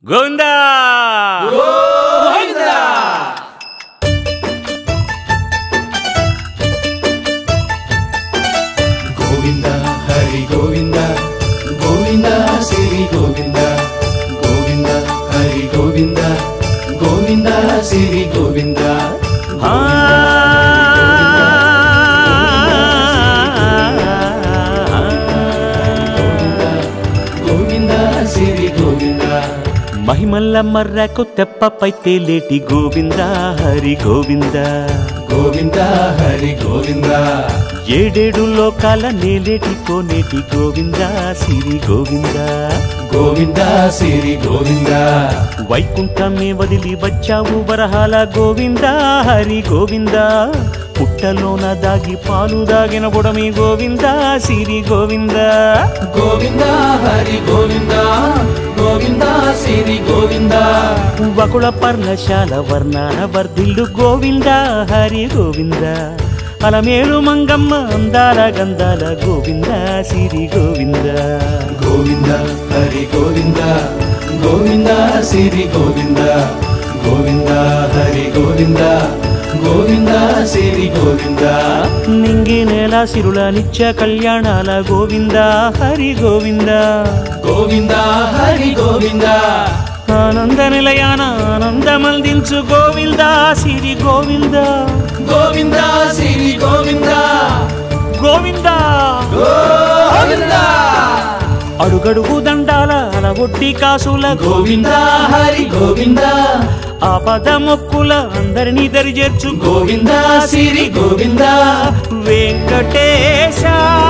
గోవిందా గోవింద హరి గోవింద గోవింద శ్రీ గోవింద గోవింద హరి గోవింద గోవింద శ్రీ గోవింద ఆ. గోవింద శ్రీ గోవింద మహిమల్ల మర్రకు తెప్పపై తేలేటి గోవింద హరి గోవింద గోవింద హరి గోవింద ఏడేడు లోకాల నేలేటి కోనేటి గోవింద సిరి గోవింద గోవింద శ్రీ గోవింద వైకుంఠమే వదిలి వచ్చావు వరహాల గోవింద హరి గోవింద పుట్టలోన దాగి పాలు దాగిన బుడమి గోవింద సిరి గోవింద గోవింద హరి గోవింద గోవింద శ్రీ గోవింద వకుళ పర్ణశాల వర్ణాల వర్ధిల్లు గోవింద హరి గోవింద అలమేలు మంగమ్మ అందాల గంధాల గోవింద సిరి గోవింద గోవింద హరి గోవింద గోవింద శ్రీ గోవింద గోవింద హరి గోవింద గోవింద శ్రీ గోవింద నింగి నేల సిరుల నిత్య కళ్యాణాల గోవింద హరి గోవింద గోవింద హరి గోవింద ఆనంద నిలయాన ఆనందమందించు గోవింద సిరి గోవింద గోవింద శ్రీ గోవింద గోవింద గోవింద అడుగడుగు దండాల అలవొట్టి కాసుల గోవింద హరి గోవింద ఆపద మొక్కుల అందరినీ దరిచేర్చు గోవింద శ్రీ గోవింద వెంకటేశ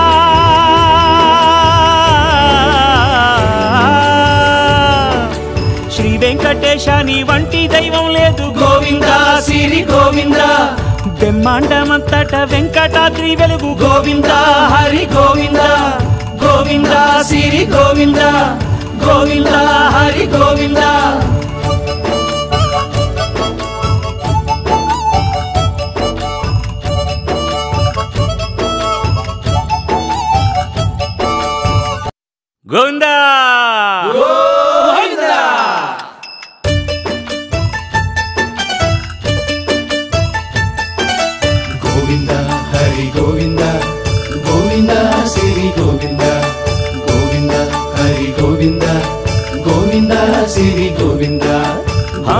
శ్రీ వెంకటేశ నీ వంటి దైవం లేదు గోవింద శ్రీ గోవింద బ్రహ్మాండమంతట వెంకటాద్రి వెలుగు గోవింద హరి గోవింద గోవింద శ్రీ గోవింద గోవింద హరి గోవింద గోవిందా గోవింద గోవింద హరి గోవింద గోవింద శ్రీ గోవింద గోవింద హరి గోవింద గోవింద శ్రీ గోవింద ఆ.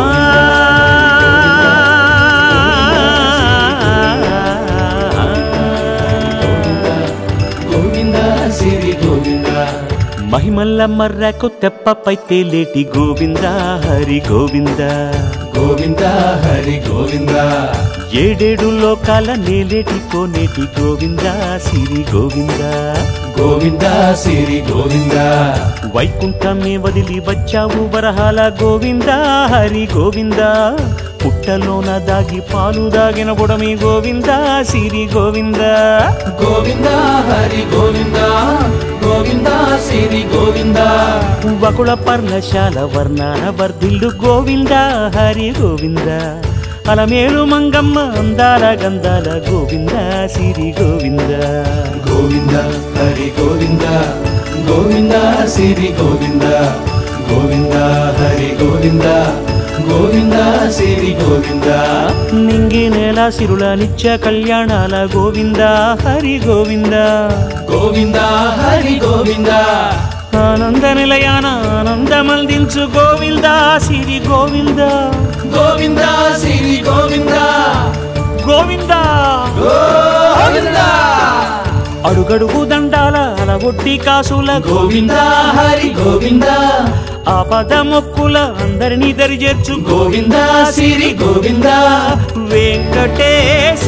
గోవింద శ్రీ గోవింద మహిమల్ల మర్రకు తెప్పపై తేలేటి గోవింద హరి గోవింద గోవింద హరి గోవింద ఏడేడు లోకాల నేలేటి కోనేటి గోవింద సిరి గోవింద గోవింద శ్రీ గోవింద వైకుంఠమే వదిలి వచ్చావు వరహాల గోవింద హరి గోవింద పుట్టలోన దాగి పాలు దాగిన బుడమి గోవింద సిరి గోవింద గోవింద హరి గోవింద గోవింద శ్రీ గోవింద వకుళ పర్ణశాల వర్ణాల వర్ధిల్లు గోవింద హరి గోవింద అలమేలు మంగమ్మ అందాల గంధాల గోవింద సిరి గోవింద గోవింద హరి గోవింద గోవింద శ్రీ గోవింద గోవింద హరి గోవింద గోవింద శ్రీ గోవింద నింగి నేల సిరుల నిత్య కళ్యాణాల గోవింద హరి గోవింద గోవింద హరి గోవింద ఆనంద నిలయాన ఆనందమందించు గోవింద సిరి గోవింద గోవింద శ్రీ గోవింద గోవింద గోవింద అడుగడుగు దండాల అలవొట్టి కాసుల గోవింద హరి గోవింద ఆపద మొక్కుల అందరినీ దరిచేర్చు గోవింద శ్రీ గోవింద వెంకటేశ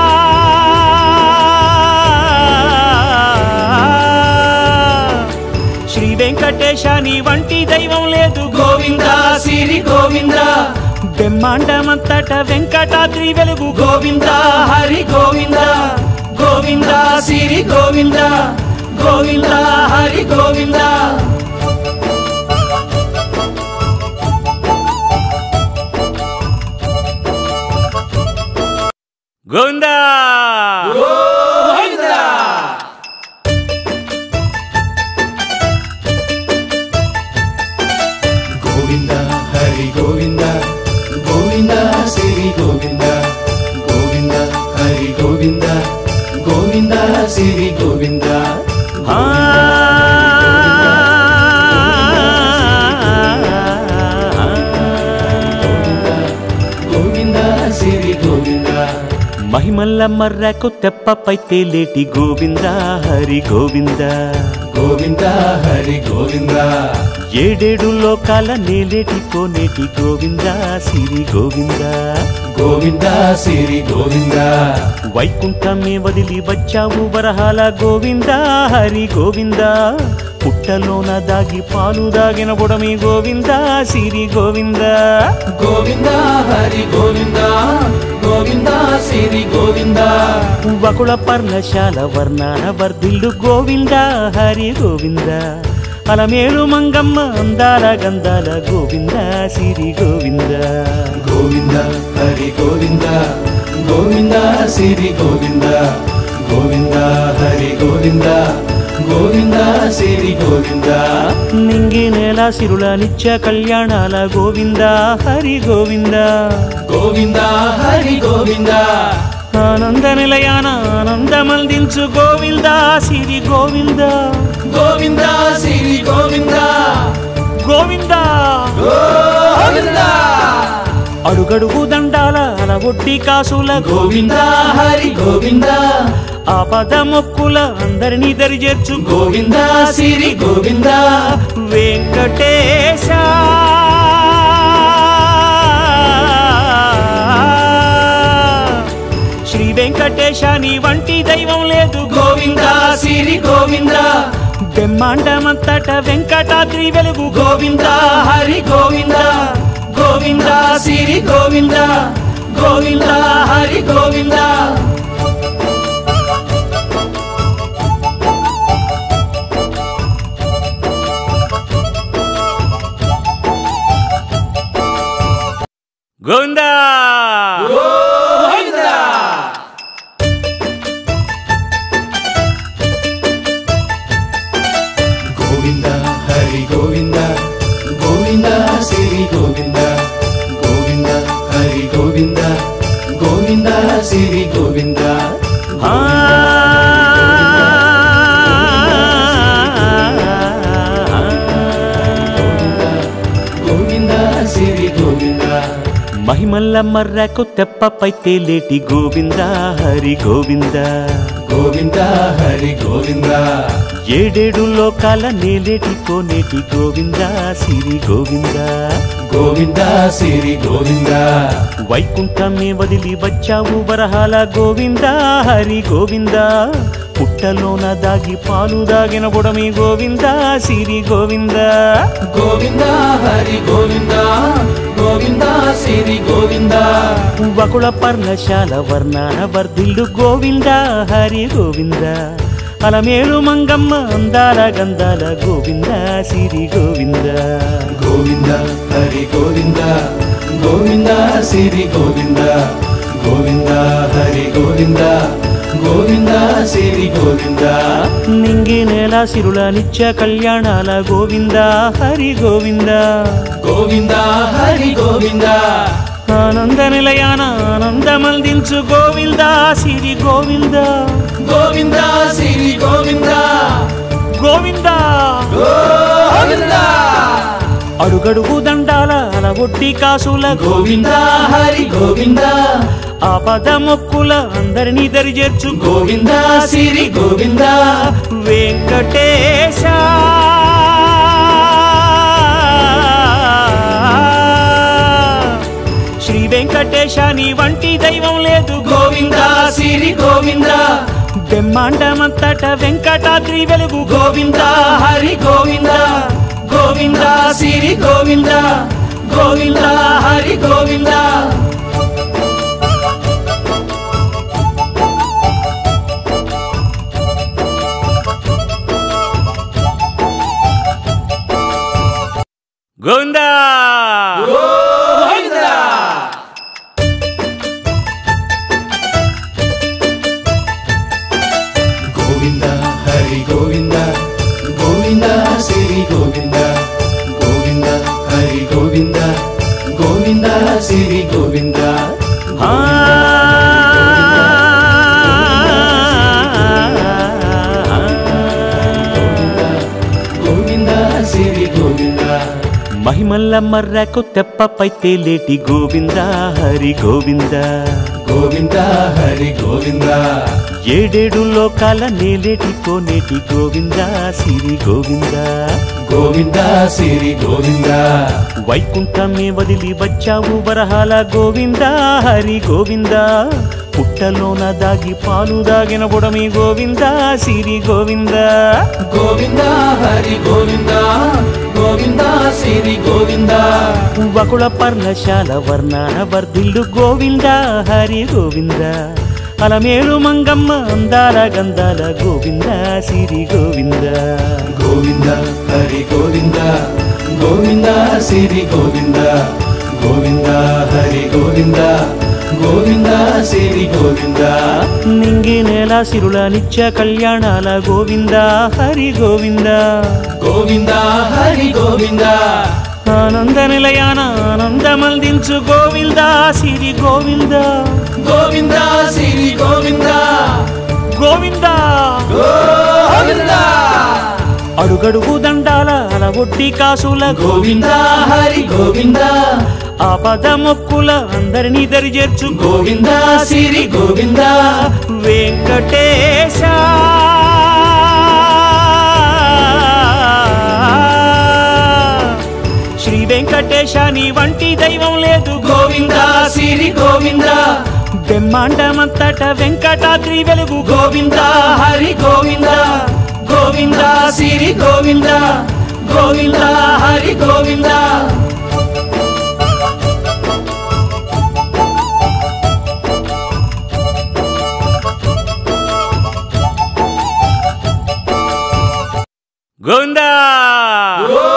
శ్రీ వెంకటేశ నీ వంటి దైవం లేదు గోవింద శ్రీ గోవింద బ్రహ్మాండమంతట వెంకటాద్రి వెలుగు గోవింద హరి గోవింద గోవింద శ్రీ గోవింద గోవింద హరి గోవింద గోవిందా గోవింద గోవింద హరి గోవింద గోవింద శ్రీ గోవింద గోవింద హరి గోవింద గోవింద శ్రీ గోవింద ఆ గోవింద శ్రీ గోవింద మహిమల్ల మర్రకు తెప్పపై తేలేటి గోవింద హరి గోవింద గోవింద హరి గోవింద ఏడేడు లోకాల నేలేటి కోనేటి గోవింద సిరి గోవింద గోవింద శ్రీ గోవింద వైకుంఠమే వదిలి వచ్చావు వరహాల గోవింద హరి గోవింద పుట్టలోన దాగి పాలు దాగిన బుడమి గోవింద సిరి గోవింద గోవింద హరి గోవింద గోవింద శ్రీ గోవింద వకుళ పర్ణశాల వర్ణాన వర్ధిల్లు గోవింద హరి గోవింద అలమేలు మంగమ్మ అందాల గంధాల గోవింద సిరి గోవింద గోవింద హరి గోవింద గోవింద శ్రీ గోవింద గోవింద హరి గోవింద గోవింద శ్రీ గోవింద నింగి నేల సిరుల నిత్య కళ్యాణాల గోవింద హరి గోవింద గోవింద హరి గోవింద ఆనంద నిలయాన ఆనందమందించు గోవింద సిరి గోవింద గోవింద శ్రీ గోవింద గోవింద గోవింద అడుగడుగు దండాల అలవొడ్డి కాసుల గోవింద హరి గోవింద ఆపద మొక్కుల అందరినీ దరి చేర్చు గోవింద శ్రీ గోవింద వెంకటేశ శ్రీ వెంకటేశ నీ వంటి దైవం లేదు గోవింద శ్రీ గోవింద బ్రహ్మాండమంతట వెంకటాద్రి వెలుగు గోవింద హరి గోవింద గోవింద శ్రీ గోవింద గోవింద హరి గోవింద గోవిందా గోవింద గోవింద హరి గోవింద గోవింద శ్రీ గోవింద గోవింద హరి గోవింద గోవింద శ్రీ గోవింద ఆ గోవింద శ్రీ గోవింద మహిమల్ల మర్రకు తెప్పపై తేలేటి గోవింద హరి గోవింద గోవింద హరి గోవింద ఏడేడు లోకాల నేలేటి కోనేటి గోవింద సిరి గోవింద గోవింద శ్రీ గోవింద వైకుంఠమే వదిలి వచ్చావు వరహాల గోవింద హరి గోవింద పుట్టలోన దాగి పాలు దాగిన బుడమి గోవింద సిరి గోవింద గోవింద హరి గోవింద గోవింద శ్రీ గోవింద వకుళ పర్ణశాల వర్ణాన వర్ధిల్లు గోవింద హరి గోవింద అలమేలు మంగమ్మ అందాల గంధాల గోవింద సిరి గోవింద గోవింద హరి గోవింద గోవింద శ్రీ గోవింద గోవింద హరి గోవింద గోవింద శ్రీ గోవింద నింగి నేల సిరుల నిత్య కళ్యాణాల గోవింద హరి గోవింద గోవింద హరి గోవింద ఆనంద నిలయాన ఆనందమందించు గోవింద సిరి గోవింద గోవింద శ్రీ గోవింద గోవింద గోవింద అడుగడుగు దండాల అలవొడ్డి కాసుల గోవింద హరి గోవింద ఆపద మొక్కుల అందరినీ దరి చేర్చు గోవింద శ్రీ గోవింద వెంకటేశ శ్రీ వెంకటేశ నీ వంటి దైవం లేదు గోవింద శ్రీ గోవింద బ్రహ్మాండమంతట వెంకటాద్రి వెలుగు గోవింద హరి గోవింద గోవింద శ్రీ గోవింద గోవింద హరి గోవింద గోవిందా గోవింద గోవింద హరి గోవింద గోవింద శ్రీ గోవింద గోవింద హరి గోవింద గోవింద సిరి గోవింద ఆ. గోవింద సిరి గోవింద మహిమల్ల మర్రకు తెప్పపై తేలేటి గోవింద హరి గోవింద గోవింద హరి గోవింద ఏడేడు లోకాల నేలేటి కోనేటి గోవింద సిరి గోవింద గోవింద సిరి గోవింద వైకుంఠమే వదిలి వచ్చావు వరహాల గోవింద హరి గోవింద పుట్టలోన దాగి పాలు దాగిన బుడమి గోవింద సిరి గోవింద గోవింద హరి గోవింద గోవింద సిరి గోవింద వకుళ పర్ణశాల వర్ణాన వర్ధిల్లు గోవింద హరి గోవింద అలమేలు మంగమ్మ అందాల గంధాల గోవింద సిరి గోవింద గోవింద హరి గోవింద గోవింద సిరి గోవింద గోవింద హరి గోవింద గోవింద సిరి గోవింద నింగి నేల సిరుల నిత్య కళ్యాణాల గోవింద హరి గోవింద గోవింద హరి గోవింద ఆనంద నిలయాన ఆనందమల్దించు గోవింద సిరి గోవింద గోవింద సిరి గోవింద గోవింద గోవింద అడుగడుగు దండాల అలవొడ్డి కాసుల గోవింద హరి గోవింద ఆపద మొక్కుల అందరినీ దరి చేర్చు గోవింద సిరి గోవింద వెంకటేశ శ్రీ వెంకటేశ నీ వంటి దైవం లేదు గోవింద సిరి గోవింద బ్రహ్మాండమంతట వెంకటాద్రి వెలుగు గోవింద హరి గోవింద గోవింద సిరి గోవింద గోవింద హరి గోవింద గోవిందా గోవింద